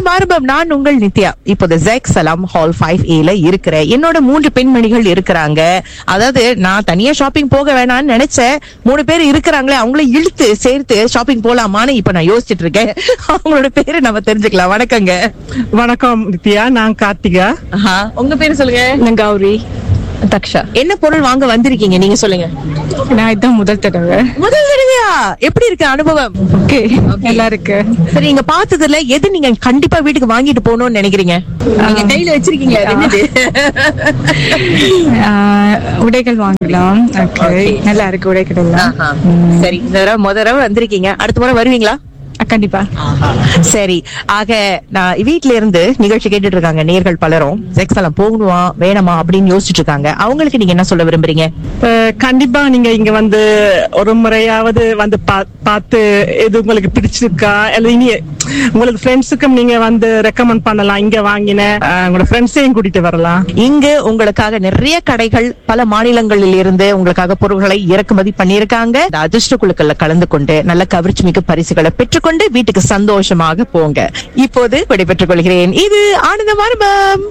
ஆனந்தம் ஆரம்பம் நான் உங்கள் நித்யா இப்போது ஜெக் சலாம் ஹால் ஃபைவ் ஏல இருக்கிறேன் என்னோட மூன்று பெண்மணிகள் இருக்கிறாங்க அதாவது நான் தனியா ஷாப்பிங் போக வேணாம்னு நினைச்சேன் மூணு பேர் இருக்கிறாங்களே அவங்கள இழுத்து சேர்த்து ஷாப்பிங் போலாமான்னு இப்ப நான் யோசிச்சுட்டு இருக்கேன் அவங்களோட பேரு நம்ம தெரிஞ்சுக்கலாம் வணக்கங்க வணக்கம் நித்யா நான் கார்த்திகா ஆஹா, உங்க பேரு சொல்லுங்க நான் கௌரி தக்ஷா என்ன பொருள் வாங்க வந்திருக்கீங்க நீங்க சொல்லுங்க நான் இதான் முதல் தடவை முதல் தடவையா எப்படி இருக்கு அனுபவம் ஓகே நல்லா இருக்கு சரி நீங்க பார்த்ததுல எது நீங்க கண்டிப்பா வீட்டுக்கு வாங்கிட்டு போகணும்னு நினைக்கிறீங்க நீங்க கையில வச்சிருக்கீங்க அது என்னது? ஆஹ், உடைகள் வாங்கலாம் ஓகே நல்லா இருக்கு உடைகள் எல்லாம் ஆஹா. சரி இந்த தடவை முத தடவை வந்திருக்கீங்க அடுத்த முறை வருவீங்களா அஹ், கண்டிப்பா சரி ஆக நான் வீட்ல இருந்து நிகழ்ச்சி கேட்டுட்டு இருக்காங்க நேர்கள் பலரும் செக்ஸலம் போகணுமா வேணாமா அப்படின்னு யோசிச்சுட்டு இருக்காங்க அவங்களுக்கு நீங்க என்ன சொல்ல விரும்புறீங்க அஹ், கண்டிப்பா நீங்க இங்க வந்து ஒரு முறையாவது வந்து பா- பார்த்து எது உங்களுக்கு பிடிச்சிருக்கா அல்ல இனி உங்களுக்கு ஃப்ரெண்ட்ஸுக்கும் நீங்க வந்து ரெக்கமெண்ட் பண்ணலாம் இங்க வாங்கின அஹ், உங்களோட ஃப்ரெண்ட்ஸையும் கூட்டிட்டு வரலாம் இங்கு உங்களுக்காக நிறைய கடைகள் பல மாநிலங்களில் இருந்து உங்களுக்காக பொருட்களை இறக்குமதி பண்ணியிருக்காங்க இந்த அதிர்ஷ்ட குழுக்கள்ல கலந்து கொண்டு நல்ல கவர்ச்சி மிக்க பரிசுகளை பெற்றுக்கொண்டு வீட்டுக்கு சந்தோஷமாக போங்க இப்போது விடைபெற்றுக் கொள்கிறேன் இது ஆனந்த மர்மம்